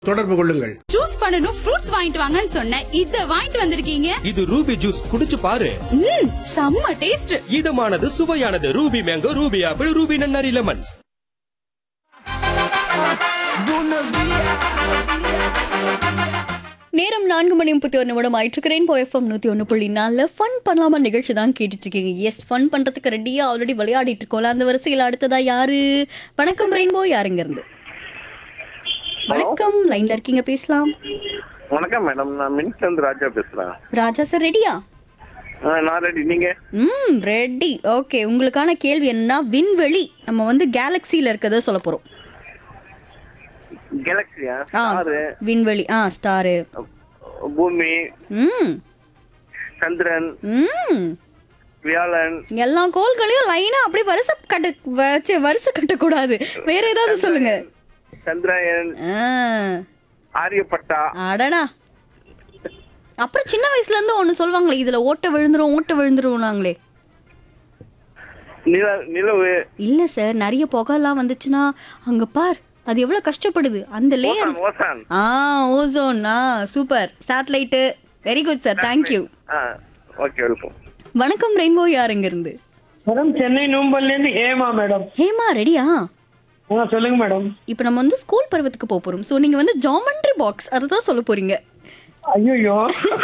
தொடர்பு கொள்ளுங்கள் ஜூஸ் பண்ணனும் ஃப்ரூட்ஸ் வாங்கிட்டு வாங்கன்னு சொன்னேன் இத வாங்கிட்டு வந்திருக்கீங்க இது ரூபி ஜூஸ் குடிச்சு பாரு ம் செம்ம டேஸ்ட் இதமானது சுவையானது Ruby mango Ruby apple Ruby நன்னாரி லெமன் நேரம் நான்கு மணி முப்பத்தி ஒரு நிமிடம் ஆயிட்டுருக்கிறேன் இப்போ எஃப்எம் நூற்றி ஒன்று புள்ளி நாலில் ஃபன் பண்ணலாமா நிகழ்ச்சி தான் கேட்டுட்டு இருக்கீங்க எஸ் ஃபன் பண்ணுறதுக்கு ரெடியாக ஆல்ரெடி விளையாடிட்டு இருக்கோம்ல அந்த வரிசையில் அடுத்ததா யாரு வணக்கம் ரெயின்போ யாருங்க இருந்து வணக்கம் லைன்ல இருக்கீங்க பேசலாம் வணக்கம் மேடம் நான் மின்சந்த் ராஜா பேசுறேன் ராஜா சார் ரெடியா ஆ, நான் ரெடி நீங்க ம் ரெடி ஓகே உங்களுக்கான கேள்வி என்னன்னா விண்வெளி நம்ம வந்து கேலக்சியில் இருக்கிறத சொல்ல போகிறோம் கேலக்சியா ஆ ஸ்டாரு விண்வெளி ஆ ஸ்டாரு பூமி ம் சந்திரன் ம் வியாழன் எல்லா கோள்களையும் லைனா அப்படியே வரிசை கட்ட வச்சு வரிசை கட்டக்கூடாது வேற ஏதாவது சொல்லுங்க சந்திராயன் ஆ, ஆரியப்பட்டா அடடா அப்புறம் சின்ன வயசுல இருந்து ஒண்ணு சொல்லுவாங்களே இதுல ஓட்ட விழுந்துரும் ஓட்ட விழுந்துரும் நாங்களே நில நிலவு இல்ல சார் நிறைய புகைலாம் வந்துச்சுன்னா அங்க பார் அது எவ்வளவு கஷ்டப்படுது அந்த layer ozone ozone ah ozone ah super satellite very good sir thank you ah okay welcome வணக்கம் ரெயின்போ யாருங்க இருந்து மேடம் சென்னை நூம்பல்ல இருந்து ஹேமா மேடம் ஹேமா ரெடியா ஆ சொல்லுங்க மேடம் இப்போ நம்ம வந்து ஸ்கூல் பருவத்துக்கு போக போறோம் ஸோ நீங்க வந்து ஜாமெண்ட்ரி பாக்ஸ் அதை தான் சொல்ல போறீங்க ஐயோ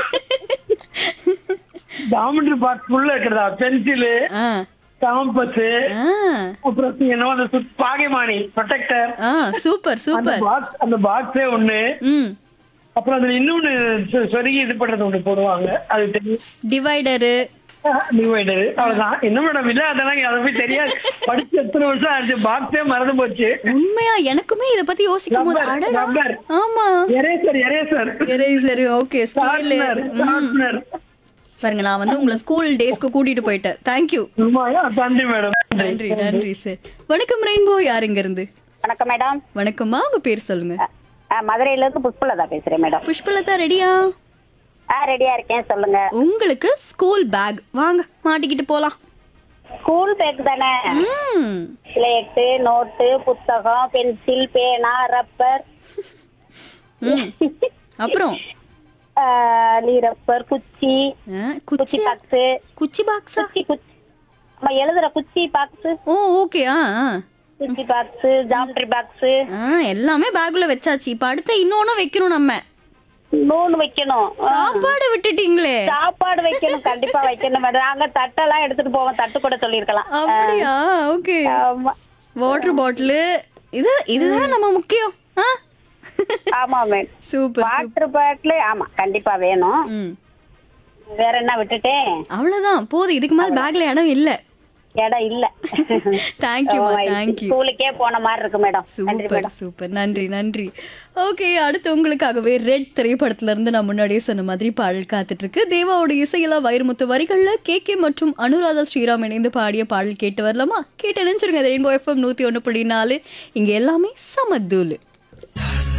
ஜாமெட்ரி பாக்ஸ் ஃபுல்லா இருக்கிறதா பென்சிலு ஆ காம்பஸ் ஆ அப்புறம் என்னவோ அந்த சுத்- பாகைமானி ப்ரொடெக்டர் ஆ சூப்பர் அந்த சூப்பர் பாக்ஸ் அந்த பாக்ஸே ஒண்ணு ம் அப்புறம் அதுல இன்னொன்னு சொ- சொருகி இது பண்றது ஒண்ணு போடுவாங்க அது தெரியும் டிவைடரு டிவைடர் அவ்வளவுதான் என்ன மேடம் இல்ல அதெல்லாம் அதை போய் தெரியாது படிச்சு எத்தனை வருஷம் ஆச்சு பாக்ஸே மறந்து போச்சு உண்மையா எனக்குமே இத பத்தி யோசிக்கும் போது Rubber, அடடா rubber. ஆமா eraser eraser eraser okay scale sharpener sharpener பாருங்க நான் வந்து உங்களை ஸ்கூல் டேஸ்க்கு கூட்டிட்டு போயிட்டேன் தேங்க்யூ நன்றி மேடம் நன்றி நன்றி சார் வணக்கம் ரெயின்போ யாருங்க இருந்து வணக்கம் மேடம் வணக்கம்மா உங்க பேர் சொல்லுங்க ஆ, மதுரையில இருந்து புஷ்பலதா பேசுறேன் மேடம் புஷ்பலதா ரெடியா ஆ ரெடியா இருக்கேன் சொல்லுங்க உங்களுக்கு ஸ்கூல் பேக் வாங்க மாட்டிக்கிட்டு போலாம் ஸ்கூல் பேக் தானே ம் ஸ்லேட்டு நோட்டு புத்தகம் பென்சில் பேனா ரப்பர் ம் அப்புறம் ரப்பர் குச்சி ஆ, குச்சி குச்சி பாக்ஸ் குச்சி பாக்ஸா குச்சி குச்சி நம்ம எழுதுற குச்சி பாக்ஸ் ஓ ஓகே ஆ ஆ. குச்சி பாக்ஸ் ஜாமெட்ரி பாக்ஸ் ஆ எல்லாமே பேக்குள்ள வச்சாச்சு இப்ப அடுத்து இன்னொன்னு வைக்கணும் நம்ம நூன் வைக்கணும் ஆ. சாப்பாடு விட்டுட்டீங்களே சாப்பாடு வைக்கணும் கண்டிப்பா வைக்கணும் மேடம் நாங்க தட்டெல்லாம் எடுத்துட்டு போவோம் தட்டு கூட சொல்லிருக்கலாம் அப்படியா ஓகே ஆமா வாட்டர் பாட்டில் இது இதுதான் நம்ம முக்கியம் ஆ ஆமா மேம் சூப்பர் வாட்டர் பாட்டில் ஆமா கண்டிப்பா வேணும் ம் வேற என்ன விட்டுட்டேன் அவ்வளவுதான் போதும் இதுக்கு மேல பேக்ல இடம் இல்ல இடம் இல்ல தேங்க்யூமா ஆமா, தேங்க்யூ ஸ்கூலுக்கே போன மாதிரி இருக்கு மேடம் நன்றி சூப்பர் மேடம் சூப்பர் நன்றி நன்றி ஓகே அடுத்து உங்களுக்காகவே ரெட் திரைப்படத்துல இருந்து நான் முன்னாடியே சொன்ன மாதிரி பாடல் காத்துட்டு இருக்கு தேவாவோட இசையில வைரமுத்து வரிகள்ல கே கே மற்றும் அனுராதா ஸ்ரீராம் இணைந்து பாடிய பாடல் கேட்டு வரலாமா கேட்டு நினைச்சிருங்க ரெயின்போ எஃப்எம் நூத்தி ஒண்ணு புள்ளி நாலு இங்க எல்லாமே சமத்தூள்